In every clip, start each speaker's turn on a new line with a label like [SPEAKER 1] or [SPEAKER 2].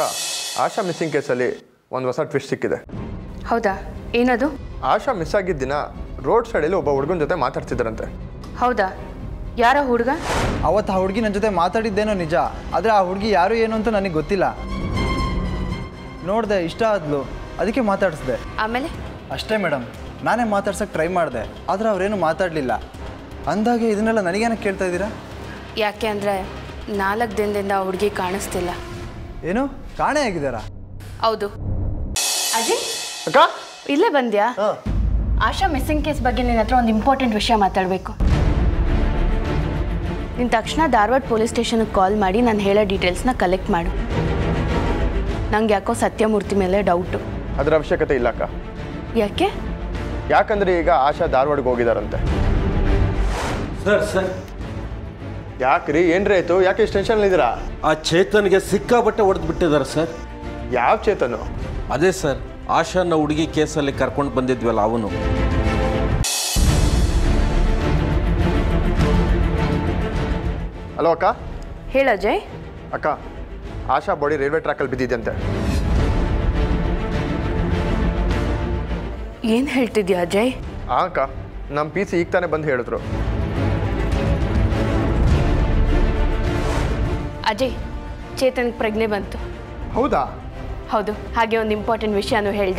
[SPEAKER 1] ಆಶಾ missing ಕೇಸಲ್ಲಿ ಒಂದು ಹೊಸ ಟ್ವಿಸ್ಟ್ ಸಿಕ್ಕಿದೆ
[SPEAKER 2] ಹೌದಾ ಏನದು
[SPEAKER 1] ಆಶಾ ಮಿಸ್ ಆಗಿದ್ದ ದಿನ ರೋಡ್ ಸೈಡಲ್ಲಿ ಒಬ್ಬ ಹುಡುಗನ ಜೊತೆ ಮಾತಾಡ್ತಿದ್ದಾರಂತೆ
[SPEAKER 2] ಹೌದಾ ಯಾರ ಹುಡುಗ
[SPEAKER 3] ಅವತ್ತು ಆ ಹುಡುಗಿ ನನ್ನ ಜೊತೆ ಮಾತಾಡಿದ್ದೇನೋ ನಿಜ ಆದರೆ ಆ ಹುಡುಗಿ ಯಾರು ಏನು ಅಂತ ನನಗೆ ಗೊತ್ತಿಲ್ಲ ನೋಡಿದೆ ಇಷ್ಟ ಆದ್ಲು ಅದಕ್ಕೆ ಮಾತಾಡಿಸ್ದೆ
[SPEAKER 2] ಆಮೇಲೆ
[SPEAKER 3] ಅಷ್ಟೇ ಮೇಡಮ್ ನಾನೇ ಮಾತಾಡ್ಸೋಕ್ಕೆ ಟ್ರೈ ಮಾಡಿದೆ ಆದರೆ ಅವರೇನು ಮಾತಾಡಲಿಲ್ಲ ಅಂದಾಗೆ ಇದನ್ನೆಲ್ಲ ನನಗೇನಕ್ಕೆ ಕೇಳ್ತಾ ಇದ್ದೀರಾ
[SPEAKER 2] ಯಾಕೆ ಅಂದರೆ ನಾಲ್ಕು ದಿನದಿಂದ ಆ ಹುಡುಗಿ ಕಾಣಿಸ್ತಿಲ್ಲ
[SPEAKER 3] ಏನು ಕಾಣೆ ಆಗಿದ್ದಾರಾ
[SPEAKER 2] ಹೌದು ಅಜಯ್
[SPEAKER 1] ಅಕ್ಕ
[SPEAKER 2] ಇಲ್ಲೇ ಬಂದ್ಯಾ ಆಶಾ ಮಿಸ್ಸಿಂಗ್ ಕೇಸ್ ಬಗ್ಗೆ ನಿನ್ನ ಹತ್ರ ಒಂದು ಇಂಪಾರ್ಟೆಂಟ್ ವಿಷಯ ಮಾತಾಡಬೇಕು ನೀನು ತಕ್ಷಣ ಧಾರವಾಡ ಪೊಲೀಸ್ ಸ್ಟೇಷನ್ಗೆ ಕಾಲ್ ಮಾಡಿ ನಾನು ಹೇಳೋ ಡೀಟೇಲ್ಸ್ನ ಕಲೆಕ್ಟ್ ಮಾಡು ನಂಗೆ ಯಾಕೋ ಸತ್ಯಮೂರ್ತಿ ಮೇಲೆ ಡೌಟು
[SPEAKER 1] ಅದರ ಅವಶ್ಯಕತೆ ಇಲ್ಲ ಅಕ್ಕ
[SPEAKER 2] ಯಾಕೆ
[SPEAKER 1] ಯಾಕಂದ್ರೆ ಈಗ ಆಶಾ ಧಾರವಾಡಕ್ಕೆ ಹೋಗಿದಾರಂತೆ
[SPEAKER 4] ಸರ್ ಸರ್
[SPEAKER 1] ಯಾಕ್ರಿ ಏನ್ರಿ ಆಯ್ತು ಯಾಕೆ ಇಷ್ಟು ಟೆನ್ಷನ್ ಇದ್ದೀರಾ
[SPEAKER 4] ಆ ಚೇತನ್ಗೆ ಸಿಕ್ಕಾಬಟ್ಟೆ ಹೊಡೆದು ಬಿಟ್ಟಿದ್ದಾರೆ ಸರ್
[SPEAKER 1] ಯಾವ ಚೇತನು
[SPEAKER 4] ಅದೇ ಸರ್ ಆಶಾನ ಹುಡುಗಿ ಕೇಸಲ್ಲಿ ಕರ್ಕೊಂಡು ಬಂದಿದ್ವಲ್ಲ ಅವನು
[SPEAKER 1] ಹಲೋ ಅಕ್ಕ
[SPEAKER 2] ಹೇಳ ಅಜಯ್
[SPEAKER 1] ಅಕ್ಕ ಆಶಾ ಬಾಡಿ ರೈಲ್ವೆ ಟ್ರ್ಯಾಕಲ್ಲಿ ಬಿದ್ದಿದ್ಯಂತೆ
[SPEAKER 2] ಏನು ಹೇಳ್ತಿದ್ಯಾ ಅಜಯ್
[SPEAKER 1] ಆ ಅಕ್ಕ ನಮ್ಮ ಪಿ ಸಿ ಈಗ ತಾನೇ ಬಂದು ಹೇಳಿದ್ರು
[SPEAKER 2] ಅಜಯ್ ಚೇತನ್ಗೆ ಪ್ರಜ್ಞೆ ಬಂತು
[SPEAKER 1] ಹೌದಾ
[SPEAKER 2] ಹೌದು ಹಾಗೆ ಒಂದು ಇಂಪಾರ್ಟೆಂಟ್ ವಿಷಯನೂ ಹೇಳ್ದ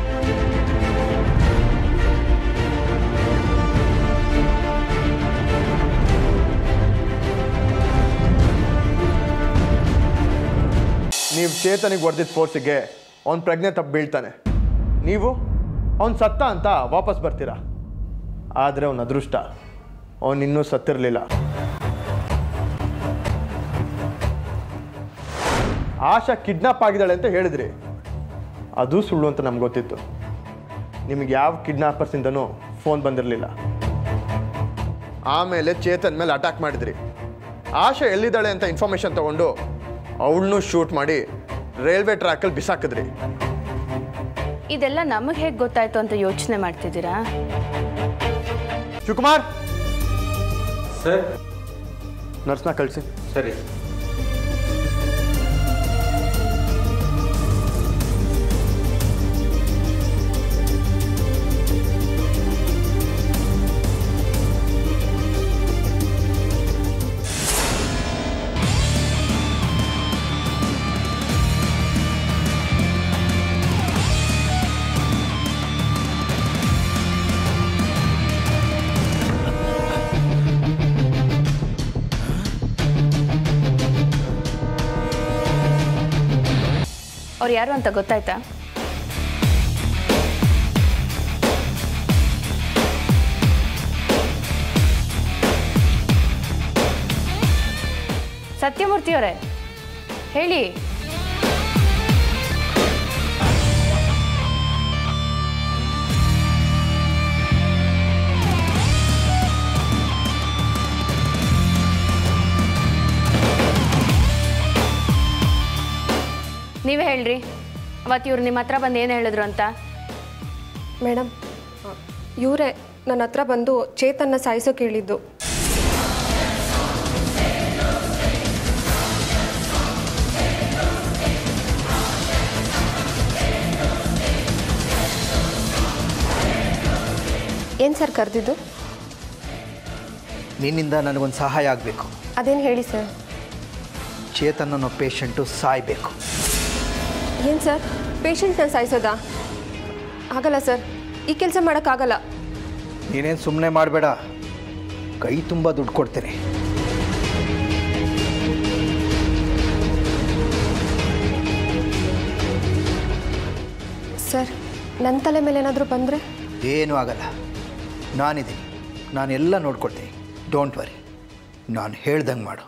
[SPEAKER 1] ನೀವು ಚೇತನಿಗೆ ಹೊಡೆದಿದ್ದ ಫೋರ್ಸಿಗೆ ಅವ್ನ ಪ್ರಜ್ಞೆ ತಪ್ಪು ಬೀಳ್ತಾನೆ ನೀವು ಅವ್ನು ಸತ್ತ ಅಂತ ವಾಪಸ್ ಬರ್ತೀರಾ ಆದರೆ ಅವನ ಅದೃಷ್ಟ ಅವನು ಇನ್ನೂ ಸತ್ತಿರಲಿಲ್ಲ ಆಶಾ ಕಿಡ್ನಾಪ್ ಆಗಿದ್ದಾಳೆ ಅಂತ ಹೇಳಿದ್ರಿ ಅದು ಸುಳ್ಳು ಅಂತ ನಮ್ಗೆ ಗೊತ್ತಿತ್ತು ನಿಮಗೆ ಯಾವ ಕಿಡ್ನಾಪರ್ಸಿಂದನೂ ಫೋನ್ ಬಂದಿರಲಿಲ್ಲ ಆಮೇಲೆ ಚೇತನ್ ಮೇಲೆ ಅಟ್ಯಾಕ್ ಮಾಡಿದ್ರಿ ಆಶಾ ಎಲ್ಲಿದ್ದಾಳೆ ಅಂತ ಇನ್ಫಾರ್ಮೇಷನ್ ತಗೊಂಡು ಅವಳನ್ನೂ ಶೂಟ್ ಮಾಡಿ ರೈಲ್ವೆ ಟ್ರ್ಯಾಕಲ್ಲಿ ಬಿಸಾಕಿದ್ರಿ
[SPEAKER 2] ಇದೆಲ್ಲ ನಮಗೆ ಹೇಗೆ ಗೊತ್ತಾಯ್ತು ಅಂತ ಯೋಚನೆ ಮಾಡ್ತಿದ್ದೀರಾ
[SPEAKER 1] ಶಿವಕುಮಾರ್
[SPEAKER 4] ಸರ್
[SPEAKER 1] ನರ್ಸ್ನ ಕಳಿಸಿ
[SPEAKER 4] ಸರಿ
[SPEAKER 2] ಅವ್ರು ಯಾರು ಅಂತ ಗೊತ್ತಾಯ್ತಾ ಸತ್ಯಮೂರ್ತಿ ಅವರೇ ಹೇಳಿ ನೀವೇ ಹೇಳ್ರಿ ಅವತ್ತು ಇವ್ರು ನಿಮ್ಮ ಹತ್ರ ಬಂದು ಏನು ಹೇಳಿದ್ರು ಅಂತ
[SPEAKER 5] ಮೇಡಮ್ ಇವರೇ ನನ್ನ ಹತ್ರ ಬಂದು ಚೇತನ್ನ ಸಾಯಿಸೋಕೆ ಹೇಳಿದ್ದು ಏನು ಸರ್ ಕರೆದಿದ್ದು
[SPEAKER 6] ನಿನ್ನಿಂದ ನನಗೊಂದು ಸಹಾಯ ಆಗಬೇಕು
[SPEAKER 5] ಅದೇನು ಹೇಳಿ ಸರ್
[SPEAKER 6] ಚೇತನ್ ಅನ್ನೋ ಪೇಷಂಟು ಸಾಯಬೇಕು
[SPEAKER 5] ಏನು ಸರ್ ಪೇಷಂಟ್ನ ಸಾಯಿಸೋದಾ ಆಗಲ್ಲ ಸರ್ ಈ ಕೆಲಸ ಮಾಡೋಕ್ಕಾಗಲ್ಲ
[SPEAKER 6] ನೀನೇನು ಸುಮ್ಮನೆ ಮಾಡಬೇಡ ಕೈ ತುಂಬ ದುಡ್ಡು ಕೊಡ್ತೀನಿ
[SPEAKER 5] ಸರ್ ನನ್ನ ತಲೆ ಮೇಲೆ ಏನಾದರೂ ಬಂದರೆ
[SPEAKER 6] ಏನೂ ಆಗಲ್ಲ ನಾನಿದ್ದೀನಿ ನಾನೆಲ್ಲ ನೋಡ್ಕೊಡ್ತೀನಿ ಡೋಂಟ್ ವರಿ ನಾನು ಹೇಳ್ದಂಗೆ ಮಾಡು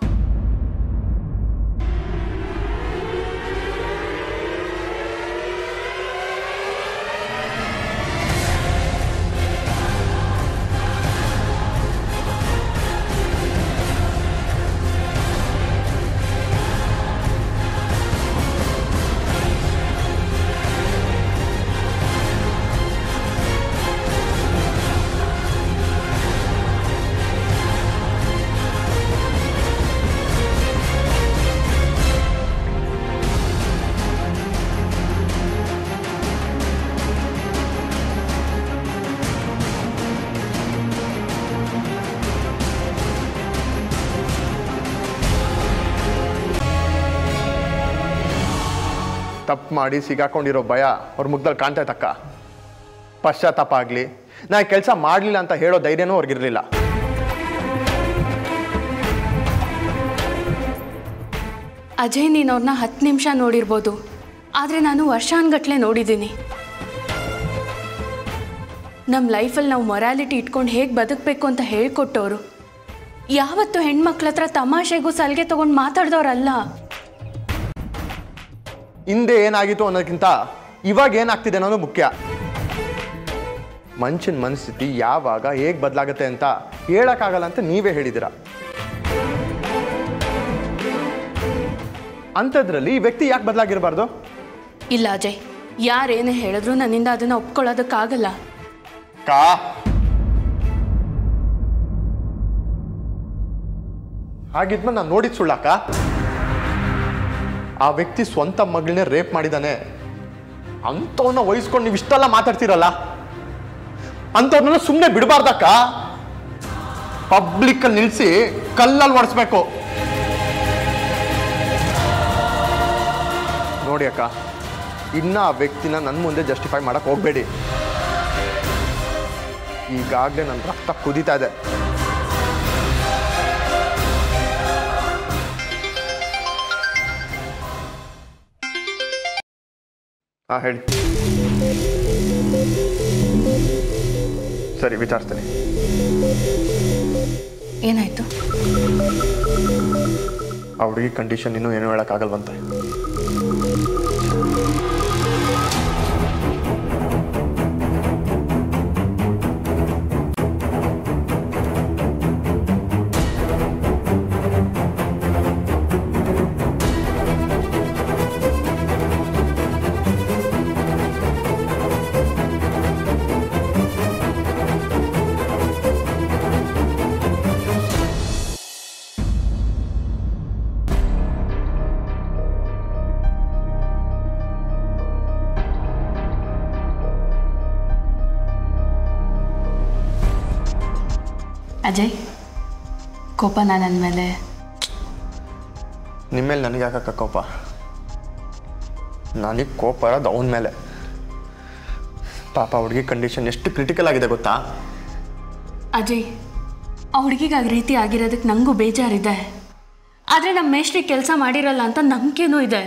[SPEAKER 1] ತಪ್ಪು ಮಾಡಿ ಸಿಗಾಕೊಂಡಿರೋ ಭಯ ಅವ್ರ ಮುಗ್ದಲ್ಲಿ ಕಾಣ್ತೈತಕ್ಕ ಪಶ್ಚಾತ್ತಾಪ ಆಗಲಿ ನಾ ಕೆಲಸ ಮಾಡಲಿಲ್ಲ ಅಂತ ಹೇಳೋ ಧೈರ್ಯನೂ ಅವ್ರಿಗಿರಲಿಲ್ಲ
[SPEAKER 2] ಅಜಯ್ ನೀನು ಅವ್ರನ್ನ ಹತ್ತು ನಿಮಿಷ ನೋಡಿರ್ಬೋದು ಆದರೆ ನಾನು ವರ್ಷಾನ್ಗಟ್ಲೆ ನೋಡಿದ್ದೀನಿ ನಮ್ಮ ಲೈಫಲ್ಲಿ ನಾವು ಮೊರಾಲಿಟಿ ಇಟ್ಕೊಂಡು ಹೇಗೆ ಬದುಕಬೇಕು ಅಂತ ಹೇಳ್ಕೊಟ್ಟವರು ಯಾವತ್ತು ಹೆಣ್ಮಕ್ಳ ಹತ್ರ ತಮಾಷೆಗೂ ಸಲಿಗೆ ತೊಗೊಂಡು ಮಾತಾಡ್ದವ್ರಲ್ಲ
[SPEAKER 1] ಹಿಂದೆ ಏನಾಗಿತ್ತು ಅನ್ನೋದಕ್ಕಿಂತ ಇವಾಗ ಏನಾಗ್ತಿದೆ ಅನ್ನೋದು ಮುಖ್ಯ ಮನುಷ್ಯನ ಮನಸ್ಥಿತಿ ಯಾವಾಗ ಹೇಗೆ ಬದಲಾಗುತ್ತೆ ಅಂತ ಹೇಳೋಕ್ಕಾಗಲ್ಲ ಅಂತ ನೀವೇ ಹೇಳಿದ್ದೀರ ಅಂಥದ್ರಲ್ಲಿ ಈ ವ್ಯಕ್ತಿ ಯಾಕೆ ಬದಲಾಗಿರಬಾರ್ದು
[SPEAKER 2] ಇಲ್ಲ ಅಜಯ್ ಯಾರೇನೇ ಹೇಳಿದ್ರು ನನ್ನಿಂದ ಅದನ್ನು ಒಪ್ಕೊಳ್ಳೋದಕ್ಕಾಗಲ್ಲ
[SPEAKER 1] ಕಾ ಹಾಗಿದ್ಮೇಲೆ ನಾನು ನೋಡಿದ್ ಸುಳ್ಳಾಕ ಆ ವ್ಯಕ್ತಿ ಸ್ವಂತ ಮಗಳನ್ನೇ ರೇಪ್ ಮಾಡಿದಾನೆ ಅಂಥವನ್ನ ವಹಿಸ್ಕೊಂಡು ನೀವು ಇಷ್ಟೆಲ್ಲ ಮಾತಾಡ್ತೀರಲ್ಲ ಅಂಥವ್ರನ್ನೆಲ್ಲ ಸುಮ್ಮನೆ ಬಿಡಬಾರ್ದಕ್ಕ ಪಬ್ಲಿಕ್ಕಲ್ಲಿ ನಿಲ್ಲಿಸಿ ಕಲ್ಲಲ್ಲಿ ಒಡಿಸ್ಬೇಕು ನೋಡಿ ಅಕ್ಕ ಇನ್ನ ಆ ವ್ಯಕ್ತಿನ ನನ್ನ ಮುಂದೆ ಜಸ್ಟಿಫೈ ಮಾಡಕ್ ಹೋಗ್ಬೇಡಿ ಈಗಾಗಲೇ ನನ್ನ ರಕ್ತ ಕುದೀತಾ ಇದೆ ಹಾಂ ಹೇಳಿ ಸರಿ ವಿಚಾರಿಸ್ತೇನೆ
[SPEAKER 2] ಏನಾಯ್ತು
[SPEAKER 1] ಆ ಹುಡುಗಿ ಕಂಡೀಷನ್ ಇನ್ನೂ ಏನೂ ಹೇಳೋಕ್ಕಾಗಲ್ವಂತೆ
[SPEAKER 2] ಅಜಯ್ ಕೋಪ ನನ್ನ ಮೇಲೆ
[SPEAKER 1] ನಿಮ್ಮ ಮೇಲೆ ನನಗೆ ಯಾಕಕ್ಕ ಕೋಪ ನನಗೆ ಕೋಪ ಇರೋದು ಅವನ ಮೇಲೆ ಪಾಪ ಹುಡುಗಿ ಕಂಡೀಷನ್ ಎಷ್ಟು ಕ್ರಿಟಿಕಲ್ ಆಗಿದೆ ಗೊತ್ತಾ
[SPEAKER 2] ಅಜಯ್ ಆ ಹುಡುಗಿಗೆ ಆ ರೀತಿ ಆಗಿರೋದಕ್ಕೆ ನನಗೂ ಬೇಜಾರಿದೆ ಆದರೆ ನಮ್ಮ ಮೇಷ್ಟ್ರಿ ಕೆಲಸ ಮಾಡಿರಲ್ಲ ಅಂತ ನಂಬಿಕೆನೂ ಇದೆ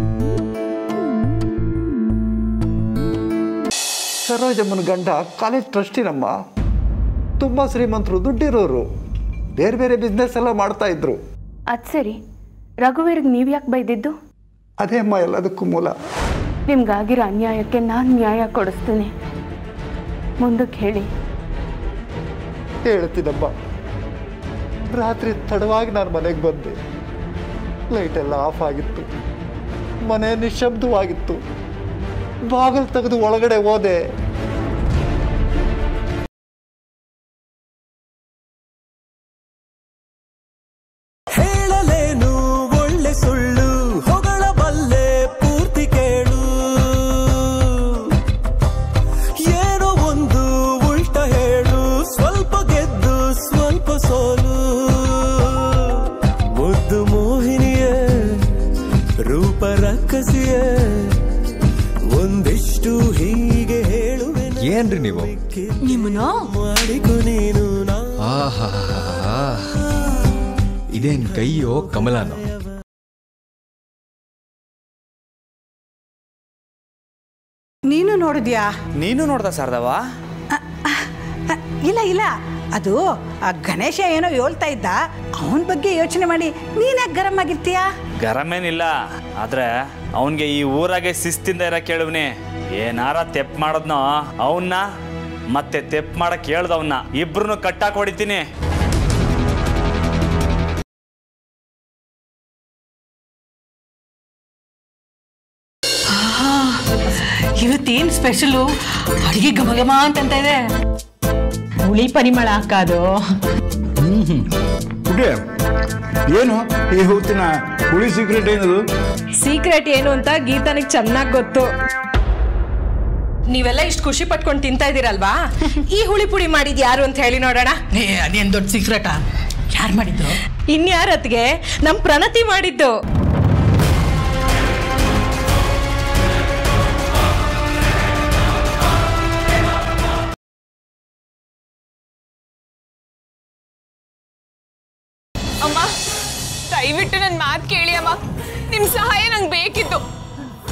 [SPEAKER 7] ಸರೋಜಮ್ಮನ ಗಂಡ ಕಾಲೇಜ್ ಟ್ರಸ್ಟಿನಮ್ಮ ತುಂಬ ಶ್ರೀಮಂತರು ದುಡ್ಡಿರೋರು ಬೇರೆ ಬೇರೆ ಬಿಸ್ನೆಸ್ ಎಲ್ಲ ಮಾಡ್ತಾ ಇದ್ರು
[SPEAKER 2] ಅದು ಸರಿ ರಘುವೀರ್ಗೆ ನೀವು ಯಾಕೆ ಬೈದಿದ್ದು
[SPEAKER 7] ಅದೇ ಅಮ್ಮ ಎಲ್ಲದಕ್ಕೂ ಮೂಲ
[SPEAKER 2] ನಿಮ್ಗಾಗಿರೋ ಅನ್ಯಾಯಕ್ಕೆ ನಾನು ನ್ಯಾಯ ಕೊಡಿಸ್ತೀನಿ ಮುಂದಕ್ಕೆ ಹೇಳಿ
[SPEAKER 7] ಹೇಳ್ತೀನಮ್ಮ ರಾತ್ರಿ ತಡವಾಗಿ ನಾನು ಮನೆಗೆ ಬಂದೆ ಲೈಟ್ ಎಲ್ಲ ಆಫ್ ಆಗಿತ್ತು ಮನೆ ನಿಶಬ್ದವಾಗಿತ್ತು ಬಾಗಿಲು ತೆಗೆದು ಒಳಗಡೆ ಹೋದೆ
[SPEAKER 8] ಹೇಳಲೇನು ಒಳ್ಳೆ ಸುಳ್ಳು ಹೊಗಳಬಲ್ಲೆ ಪೂರ್ತಿ ಕೇಳು ಏನೋ ಒಂದು ಉಲ್ಟ ಹೇಳು ಸ್ವಲ್ಪ ಗೆದ್ದು ಸ್ವಲ್ಪ ಸೋಲು ಮುದ್ದು ಮೋಹಿನಿಯೇ ರೂಪ ರಕ್ಕಸಿಯೇ ಒಂದಿಷ್ಟು ಹೀಗೆ ಹೇಳುವೆ
[SPEAKER 9] ಏನ್ರಿ ನೀವು
[SPEAKER 2] ನಿಮ್ಮನ್ನ
[SPEAKER 8] ಮಾಡಿಕೊ ನೀನು ನಾ
[SPEAKER 9] ಆಹಾ ಇದೇನ್ ಕೈಯೋ ಕಮಲನೋ
[SPEAKER 10] ನೀನು ನೋಡಿದ್ಯಾ
[SPEAKER 3] ನೀನು ನೋಡ್ದ ಶಾರದವ
[SPEAKER 10] ಇಲ್ಲ ಇಲ್ಲ ಅದು ಆ ಗಣೇಶ ಏನೋ ಹೇಳ್ತಾ ಇದ್ದ ಅವನ ಬಗ್ಗೆ ಯೋಚನೆ ಮಾಡಿ ನೀನ್ಯಾಕೆ ಗರಂ ಆಗಿರ್ತೀಯ
[SPEAKER 11] ಗರಮೇನಿಲ್ಲ ಆದ್ರೆ ಅವನ್ಗೆ ಈ ಊರಾಗೆ ಶಿಸ್ತಿಂದ ಇರ ಕೇಳುವನಿ ಏನಾರ ತೆಪ್ ಮಾಡೋದ್ನೋ ಅವನ್ನ ಮತ್ತೆ ತೆಪ್ ಮಾಡಕ್ ಹೇಳ್ದವನ್ನ ಇಬ್ರು ಕಟ್ಟಾಕ್ ಹೊಡಿತೀನಿ
[SPEAKER 10] ಇವತ್ತೇನು ಸ್ಪೆಷಲು ಅಡಿಗೆ ಘಮ ಘಮ ಅಂತಂತ ಇದೆ ಹುಳಿ ಪರಿಮಳ ಹಾಕೋದು
[SPEAKER 7] ಏನು ಈ ಹೊತ್ತಿನ ಹುಳಿ ಸೀಕ್ರೆಟ್ ಏನದು
[SPEAKER 5] ಸೀಕ್ರೆಟ್ ಏನು ಅಂತ ಗೀತಾನಿಗೆ ಚೆನ್ನಾಗಿ ಗೊತ್ತು ನೀವೆಲ್ಲ ಇಷ್ಟು ಖುಷಿ ಪಟ್ಕೊಂಡು ತಿಂತಾ ಇದೀರಲ್ವಾ ಈ ಹುಳಿ ಪುಡಿ ಮಾಡಿದ್ ಯಾರು ಅಂತ ಹೇಳಿ ನೋಡೋಣ
[SPEAKER 10] ಏ ಅದೇನು ದೊಡ್ಡ ಸೀಕ್ರೆಟಾ ಯಾರು ಮಾಡಿದ್ದು
[SPEAKER 5] ಇನ್ಯಾರತ್ಗೆ ನಮ್ ಪ್ರಣತಿ ಮಾಡಿದ್ದು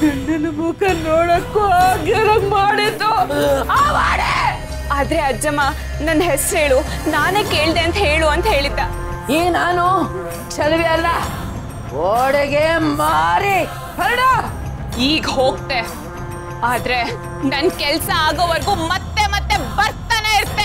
[SPEAKER 10] ಗಂಡನ ಮುಖ ನೋಡಕ್ಕೂ ಆಗಿರಂಗ್ ಮಾಡಿದ್ದು ಆ ಮಾಡೆ
[SPEAKER 12] ಆದ್ರೆ ಅಜ್ಜಮ್ಮ ನನ್ನ ಹೆಸರು ಹೇಳು ನಾನೇ ಕೇಳ್ದೆ ಅಂತ ಹೇಳು ಅಂತ ಹೇಳಿದ್ದ
[SPEAKER 10] ಈ ನಾನು ಚಲವಿ ಅಲ್ಲ ಓಡೆಗೆ ಮಾರಿ ಹೊರಡು
[SPEAKER 12] ಈಗ ಹೋಗ್ತೆ ಆದ್ರೆ ನನ್ ಕೆಲ್ಸ ಆಗೋವರೆಗೂ ಮತ್ತೆ ಮತ್ತೆ ಬರ್ತಾನೆ ಇರ್ತೆ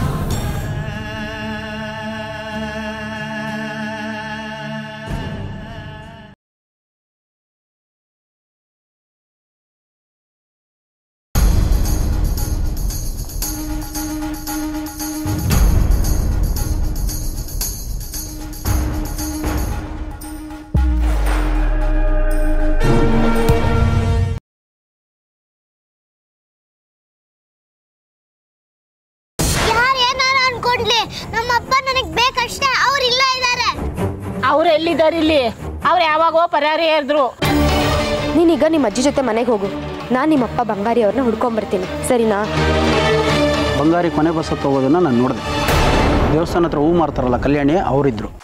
[SPEAKER 13] ಯಾರು ಏನಾರ ಅನ್ಕೊಂಡ್ಲಿ ನಮ್ಮಪ್ಪ ನನಗ್ ಬೇಕಷ್ಟೇ ಅವ್ರು ಇಲ್ಲ ಇದ್ದಾರೆ
[SPEAKER 10] ಅವ್ರು ಎಲ್ಲಿದ್ದಾರೆ ಇಲ್ಲಿ ಅವ್ರು ಯಾವಾಗೋ ಪರಾರಿ ಇದ್ರು
[SPEAKER 14] ನೀನೀಗ ನಿಮ್ಮ ಅಜ್ಜಿ ಜೊತೆ ಮನೆಗೆ ಹೋಗು ನಾನು ನಿಮ್ಮಪ್ಪ ಬಂಗಾರಿ ಅವ್ರನ್ನ ಹುಡ್ಕೊಂಬರ್ತೀನಿ ಸರಿನಾ
[SPEAKER 15] ಬಂಗಾರಿ ಕೊನೆ ಬಸ್ ಹೋಗೋದನ್ನ ನಾನು ನೋಡಿದೆ ದೇವಸ್ಥಾನ ಹತ್ರ ಹೂ ಮಾರ್ತಾರಲ್ಲ ಕಲ್ಯಾಣಿ ಅವರಿದ್ರು